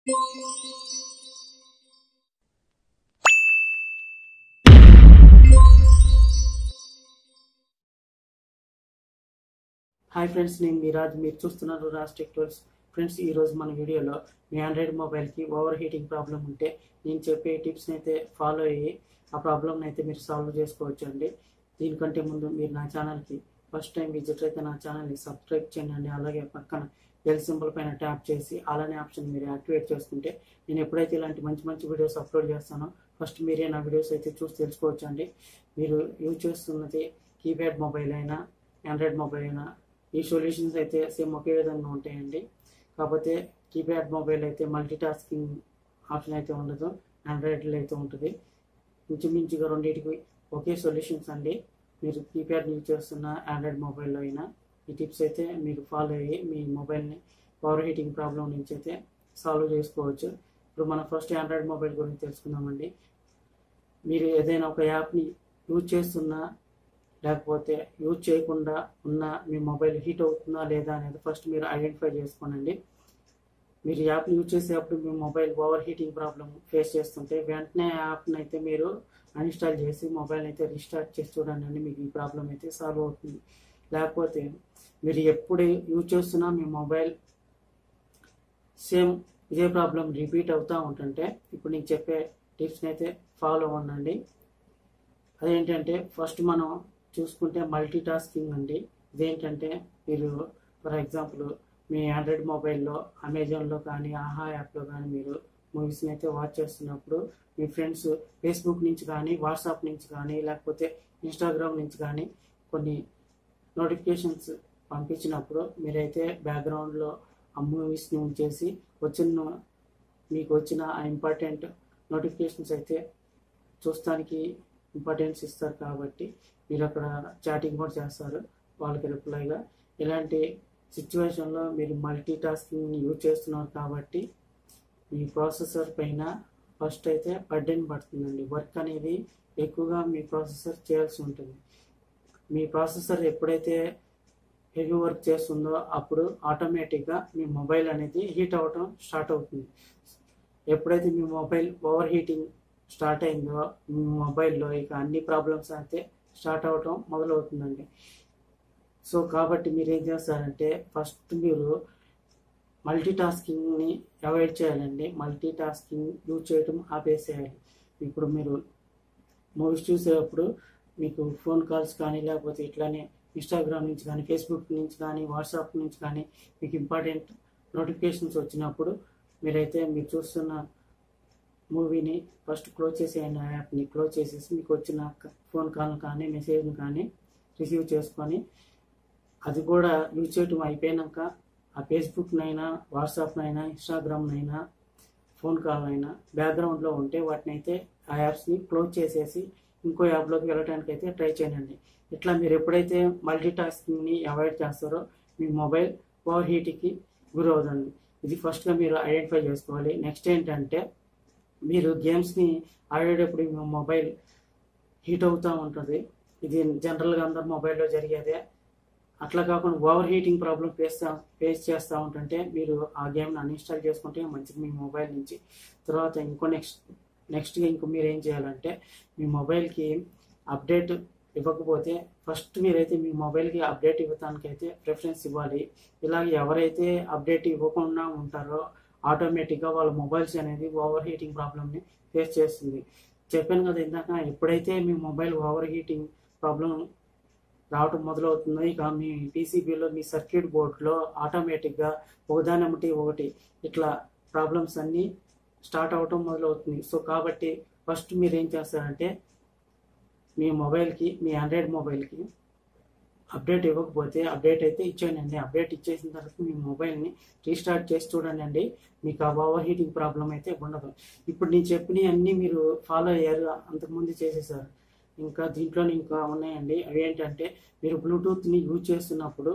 hi friends నేను మీరాజ్ మీరు చూస్తున్నారు రాజ్ టెక్టోల్స్ ఫ్రెండ్స్ ఈరోజు మన వీడియోలో మీ ఆండ్రాయిడ్ మొబైల్కి ఓవర్ హీటింగ్ ప్రాబ్లం ఉంటే నేను చెప్పే టిప్స్ని అయితే ఫాలో అయ్యి ఆ ప్రాబ్లమ్ని అయితే మీరు సాల్వ్ చేసుకోవచ్చు అండి దీనికంటే ముందు మీరు నా ఛానల్కి ఫస్ట్ టైం విజిట్ అయితే నా ఛానల్ని సబ్స్క్రైబ్ చేయండి అలాగే పక్కన బెల్ సింబల్ పైన ట్యాప్ చేసి అలానే ఆప్షన్ మీరు యాక్టివేట్ చేసుకుంటే నేను ఎప్పుడైతే ఇలాంటి మంచి మంచి వీడియోస్ అప్లోడ్ చేస్తానో ఫస్ట్ మీరే నా వీడియోస్ అయితే చూసి తెలుసుకోవచ్చు అండి మీరు యూజ్ చేస్తున్నది కీప్యాడ్ మొబైల్ అయినా ఆండ్రాయిడ్ మొబైల్ అయినా ఈ సొల్యూషన్స్ అయితే సేమ్ ఒకే విధంగా ఉంటాయండి కాకపోతే కీప్యాడ్ మొబైల్ అయితే మల్టీ టాస్కింగ్ ఆప్షన్ అయితే ఉండదు ఆండ్రాయిడ్లో అయితే ఉంటుంది ఇంచుమించుగా రెండింటికి ఒకే సొల్యూషన్స్ అండి మీరు కీప్యాడ్ యూజ్ చేస్తున్న ఆండ్రాయిడ్ మొబైల్లో అయినా ఈ టిప్స్ అయితే మీరు ఫాలో అయ్యి మీ మొబైల్ని పవర్ హీటింగ్ ప్రాబ్లం నుంచి అయితే సాల్వ్ చేసుకోవచ్చు ఇప్పుడు మనం ఫస్ట్ ఆండ్రాయిడ్ మొబైల్ గురించి తెలుసుకుందామండి మీరు ఏదైనా ఒక యాప్ని యూజ్ చేస్తున్నా లేకపోతే యూజ్ చేయకుండా ఉన్న మీ మొబైల్ హీట్ అవుతుందా లేదా అనేది ఫస్ట్ మీరు ఐడెంటిఫై చేసుకోనండి మీరు యాప్ యూజ్ చేసేటప్పుడు మీ mobile overheating problem face చేస్తుంటే వెంటనే యాప్ని అయితే మీరు అన్ఇన్స్టాల్ చేసి మొబైల్ అయితే రీస్టార్ట్ చేసి చూడండి అండి మీకు ఈ ప్రాబ్లం అయితే సాల్వ్ అవుతుంది లేకపోతే మీరు ఎప్పుడు యూజ్ చేస్తున్నా మీ మొబైల్ సేమ్ ఇదే ప్రాబ్లం రిపీట్ అవుతూ ఉంటుంటే ఇప్పుడు నేను చెప్పే టిప్స్ని అయితే ఫాలో అవ్వండి అదేంటంటే ఫస్ట్ మనం చూసుకుంటే మల్టీ టాస్కింగ్ అండి ఇదేంటంటే మీరు ఫర్ ఎగ్జాంపుల్ మీ ఆండ్రాయిడ్ మొబైల్లో అమెజాన్లో కానీ ఆహా యాప్లో కానీ మీరు మూవీస్ని అయితే వాచ్ చేస్తున్నప్పుడు మీ ఫ్రెండ్స్ ఫేస్బుక్ నుంచి కానీ వాట్సాప్ నుంచి కానీ లేకపోతే ఇన్స్టాగ్రామ్ నుంచి కానీ కొన్ని నోటిఫికేషన్స్ పంపించినప్పుడు మీరైతే బ్యాక్గ్రౌండ్లో ఆ మూవీస్ని ఉంచేసి వచ్చిన మీకు వచ్చిన ఆ ఇంపార్టెంట్ నోటిఫికేషన్స్ అయితే చూస్తానికి ఇంపార్టెన్స్ ఇస్తారు కాబట్టి మీరు అక్కడ చాటింగ్ కూడా చేస్తారు వాళ్ళకి రిప్లైగా ఇలాంటి సిచ్యువేషన్లో మీరు మల్టీ టాస్కింగ్ని యూజ్ చేస్తున్నారు కాబట్టి మీ ప్రాసెసర్ పైన ఫస్ట్ అయితే బర్డెన్ పడుతుందండి వర్క్ అనేది ఎక్కువగా మీ ప్రాసెసర్ చేయాల్సి ఉంటుంది మీ ప్రాసెసర్ ఎప్పుడైతే హెవీ వర్క్ చేస్తుందో అప్పుడు ఆటోమేటిక్గా మీ మొబైల్ అనేది హీట్ అవ్వటం స్టార్ట్ అవుతుంది ఎప్పుడైతే మీ మొబైల్ ఓవర్ హీటింగ్ స్టార్ట్ అయిందో మీ మొబైల్లో ఇక అన్ని ప్రాబ్లమ్స్ అయితే స్టార్ట్ అవ్వటం మొదలవుతుందండి సో కాబట్టి మీరు ఏం చేస్తారంటే ఫస్ట్ మీరు మల్టీ టాస్కింగ్ని అవాయిడ్ చేయాలండి మల్టీ టాస్కింగ్ యూజ్ చేయటం ఆపేసేయాలి ఇప్పుడు మీరు మూవీస్ చూసేటప్పుడు మీకు ఫోన్ కాల్స్ కానీ లేకపోతే ఇట్లానే ఇన్స్టాగ్రామ్ నుంచి కానీ ఫేస్బుక్ నుంచి కానీ వాట్సాప్ నుంచి కానీ మీకు ఇంపార్టెంట్ నోటిఫికేషన్స్ వచ్చినప్పుడు మీరైతే మీరు చూస్తున్న మూవీని ఫస్ట్ క్లోజ్ చేసేయండి ఆ యాప్ని క్లోజ్ చేసేసి మీకు వచ్చిన ఫోన్ కాల్ కానీ మెసేజ్ని కానీ రిసీవ్ చేసుకొని అది కూడా యూజ్ చేయటం అయిపోయాక ఆ ఫేస్బుక్నైనా వాట్సాప్నైనా ఇన్స్టాగ్రామ్నైనా ఫోన్ కాల్ అయినా బ్యాక్గ్రౌండ్లో ఉంటే వాటిని అయితే ఆ యాప్స్ని క్లోజ్ చేసేసి ఇంకో యాప్లోకి వెళ్ళడానికి అయితే ట్రై చేయండి ఇట్లా మీరు ఎప్పుడైతే మల్టీ టాస్కింగ్ని అవాయిడ్ చేస్తారో మీ మొబైల్ పవర్ హీట్కి గురవుతుంది ఇది ఫస్ట్గా మీరు ఐడెంటిఫై చేసుకోవాలి నెక్స్ట్ ఏంటంటే మీరు గేమ్స్ని ఆడేటప్పుడు మీ మొబైల్ హీట్ అవుతూ ఉంటుంది ఇది జనరల్గా అందరు మొబైల్లో జరిగేదే అట్లా కాకుండా overheating problem face face చేస్తూ ఉంటుంటే మీరు ఆ గేమ్ని అన్ఇన్స్టాల్ చేసుకుంటే మంచిది మీ మొబైల్ నుంచి తర్వాత ఇంకో నెక్స్ట్ నెక్స్ట్గా ఇంకో మీరు ఏం చేయాలంటే మీ మొబైల్కి అప్డేట్ ఇవ్వకపోతే ఫస్ట్ మీరైతే మీ మొబైల్కి అప్డేట్ ఇవ్వడానికైతే ప్రిఫరెన్స్ ఇవ్వాలి ఇలాగ ఎవరైతే అప్డేట్ ఇవ్వకుండా ఉంటారో ఆటోమేటిక్గా వాళ్ళ మొబైల్స్ అనేది ఓవర్ హీటింగ్ ప్రాబ్లమ్ని ఫేస్ చేస్తుంది చెప్పాను కదా ఇందాక ఎప్పుడైతే మీ మొబైల్ ఓవర్ హీటింగ్ ప్రాబ్లం రావటం మొదలవుతుందో ఇక మీ పీసీబీలో మీ సర్క్యూట్ బోర్డ్లో ఆటోమేటిక్గా ఒకదానమ్మటి ఒకటి ఇట్లా ప్రాబ్లమ్స్ అన్నీ స్టార్ట్ అవటం మొదలవుతుంది సో కాబట్టి ఫస్ట్ మీరు ఏం చేస్తారంటే మీ మొబైల్కి మీ ఆండ్రాయిడ్ మొబైల్కి అప్డేట్ ఇవ్వకపోతే అప్డేట్ అయితే ఇచ్చేయండి అప్డేట్ ఇచ్చేసిన తర్వాత మీ మొబైల్ని రీస్టార్ట్ చేసి చూడండి మీకు ఆ ఓవర్ హీటింగ్ ప్రాబ్లం అయితే ఉండదు ఇప్పుడు నేను చెప్పినవి అన్నీ మీరు ఫాలో అయ్యారు అంతకుముందు చేసేసారు ఇంకా దీంట్లో ఇంకా ఉన్నాయండి అవి ఏంటంటే మీరు బ్లూటూత్ని యూజ్ చేస్తున్నప్పుడు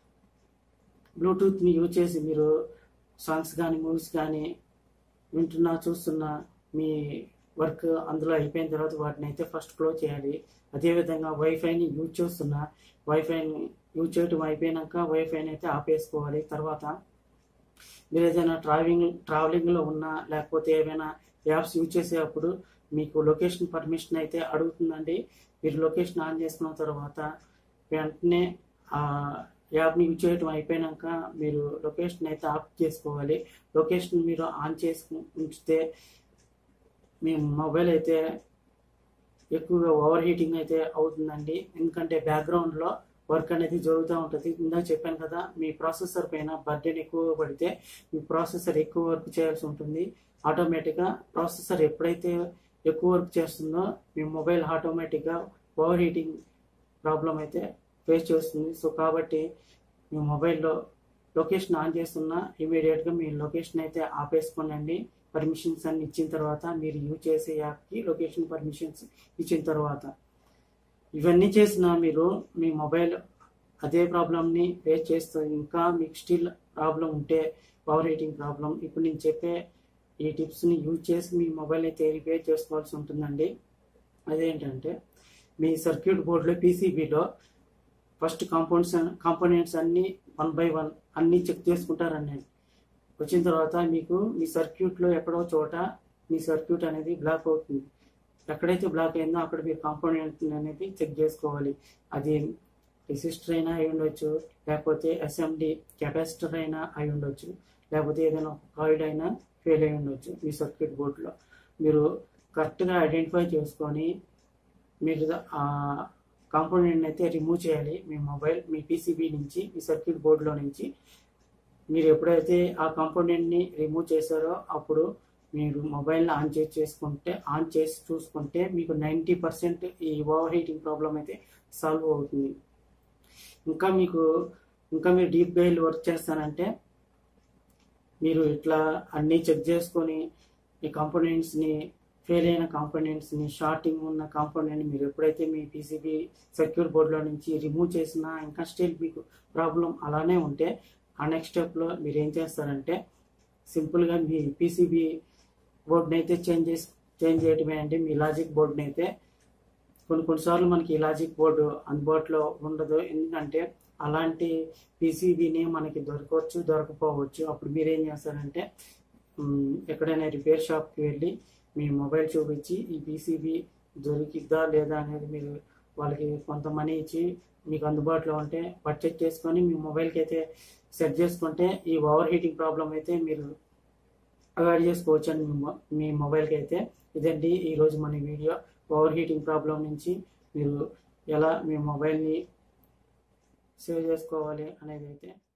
బ్లూటూత్ని యూజ్ చేసి మీరు సాంగ్స్ కానీ మూవీస్ కానీ వింటున్నా చూస్తున్నా మీ వర్క్ అందులో అయిపోయిన తర్వాత వాటిని అయితే ఫస్ట్ క్లోజ్ చేయాలి అదేవిధంగా వైఫైని యూజ్ చేస్తున్నా వైఫైని యూజ్ చేయటం అయిపోయినాక వైఫైని అయితే ఆపేసుకోవాలి తర్వాత మీరు ఏదైనా ట్రావెలింగ్ ట్రావెలింగ్లో ఉన్నా లేకపోతే ఏమైనా యాప్స్ యూజ్ చేసేటప్పుడు మీకు లొకేషన్ పర్మిషన్ అయితే అడుగుతుందండి మీరు లొకేషన్ ఆన్ చేసుకున్న తర్వాత వెంటనే ఆ యాప్ని యూజ్ చేయడం అయిపోయినాక మీరు లొకేషన్ అయితే ఆఫ్ చేసుకోవాలి లొకేషన్ మీరు ఆన్ చేసుకు ఉంచితే మీ మొబైల్ అయితే ఎక్కువగా ఓవర్ హీటింగ్ అయితే అవుతుందండి ఎందుకంటే బ్యాక్గ్రౌండ్లో వర్క్ అనేది జరుగుతూ ఉంటుంది ఇందాక చెప్పాను కదా మీ ప్రాసెసర్ పైన బర్డెన్ ఎక్కువ పడితే మీ ప్రాసెసర్ ఎక్కువ వర్క్ చేయాల్సి ఉంటుంది ఆటోమేటిక్గా ప్రాసెసర్ ఎప్పుడైతే ఎక్కువ వర్క్ చేస్తుందో మీ మొబైల్ ఆటోమేటిక్గా ఓవర్ హీటింగ్ ప్రాబ్లం అయితే ఫేస్ చేస్తుంది సో కాబట్టి మీ మొబైల్లో లొకేషన్ ఆన్ చేస్తున్నా ఇమీడియట్గా మీ లొకేషన్ అయితే ఆపేసుకోనండి పర్మిషన్స్ అన్ని ఇచ్చిన తర్వాత మీరు యూజ్ చేసే యాప్కి లొకేషన్ పర్మిషన్స్ ఇచ్చిన తర్వాత ఇవన్నీ చేసిన మీరు మీ మొబైల్ అదే ప్రాబ్లమ్ని ఫేస్ చేస్తూ ఇంకా మీకు స్టిల్ ప్రాబ్లం ఉంటే పవర్ హీటింగ్ ప్రాబ్లం ఇప్పుడు నేను చెప్పే ఈ టిప్స్ని యూజ్ చేసి మీ మొబైల్ అయితే రిపేర్ చేసుకోవాల్సి ఉంటుందండి అదేంటంటే మీ సర్క్యూట్ బోర్డులో పీసీబీలో ఫస్ట్ కాంపౌండ్స్ కాంపోనెంట్స్ అన్నీ వన్ బై వన్ అన్నీ చెక్ చేసుకుంటారండి వచ్చిన తర్వాత మీకు మీ సర్క్యూట్లో ఎక్కడో చోట మీ సర్క్యూట్ అనేది బ్లాక్ అవుతుంది ఎక్కడైతే బ్లాక్ అయిందో అక్కడ మీరు కాంపోనెంట్ అనేది చెక్ చేసుకోవాలి అది రెసిస్టర్ అయినా అయి ఉండొచ్చు లేకపోతే ఎస్ఎండి కెపాసిటర్ అయినా అయి ఉండొచ్చు లేకపోతే ఏదైనా కాయిడ్ అయినా ఫెయిల్ అయి ఉండొచ్చు మీ సర్క్యూట్ బోర్డులో మీరు కరెక్ట్గా ఐడెంటిఫై చేసుకొని మీరు ఆ కాంపోనెంట్ అయితే రిమూవ్ చేయాలి మీ మొబైల్ మీ పీసీబీ నుంచి మీ సర్క్యూట్ బోర్డులో నుంచి మీరు ఎప్పుడైతే ఆ కాంపోనెంట్ని రిమూవ్ చేశారో అప్పుడు మీరు మొబైల్ని ఆన్ చేసి చేసుకుంటే ఆన్ చేసి చూసుకుంటే మీకు నైంటీ పర్సెంట్ ఈ ఓవర్ హీటింగ్ ప్రాబ్లం అయితే సాల్వ్ అవుతుంది ఇంకా మీకు ఇంకా మీరు డీప్గా వెళ్ళి వర్క్ చేస్తానంటే మీరు ఇట్లా అన్నీ చెక్ చేసుకొని ఈ కాంపోనెంట్స్ని ఫెయిల్ అయిన కాంపోనెంట్స్ని షార్టింగ్ ఉన్న కాంపోనెంట్ మీరు ఎప్పుడైతే మీ పీసీబీ సర్క్యూట్ బోర్డులో నుంచి రిమూవ్ చేసినా ఇంకా స్టిల్ మీకు ప్రాబ్లం అలానే ఉంటే ఆ నెక్స్ట్ స్టెప్లో మీరు ఏం చేస్తారంటే సింపుల్గా మీ పీసీబీ బోర్డుని అయితే చేంజ్ చేసి చేంజ్ చేయడమే అండి మీ లాజిక్ బోర్డుని అయితే కొన్ని కొన్నిసార్లు మనకి ఈ లాజిక్ బోర్డు అందుబాటులో ఉండదు ఎందుకంటే అలాంటి పీసీబీని మనకి దొరకవచ్చు దొరకపోవచ్చు అప్పుడు మీరు ఏం చేస్తారంటే మ్, ఎక్కడైనా రిపేర్ షాప్కి వెళ్ళి మీ మొబైల్ చూపించి ఈ పీసీబీ దొరికిద్దా లేదా అనేది మీరు వాళ్ళకి కొంత మనీ ఇచ్చి మీకు అందుబాటులో ఉంటే పర్చేజ్ చేసుకొని మీ మొబైల్కి అయితే సెట్ చేసుకుంటే ఈ ఓవర్ హీటింగ్ ప్రాబ్లం అయితే మీరు అవాయిడ్ చేసుకోవచ్చు అండి మీ మొ- మీ మొబైల్కి అయితే ఇదండి ఈరోజు మన వీడియో ఓవర్ హీటింగ్ ప్రాబ్లం నుంచి మీరు ఎలా మీ మొబైల్ని సేవ్ చేసుకోవాలి అనేది అయితే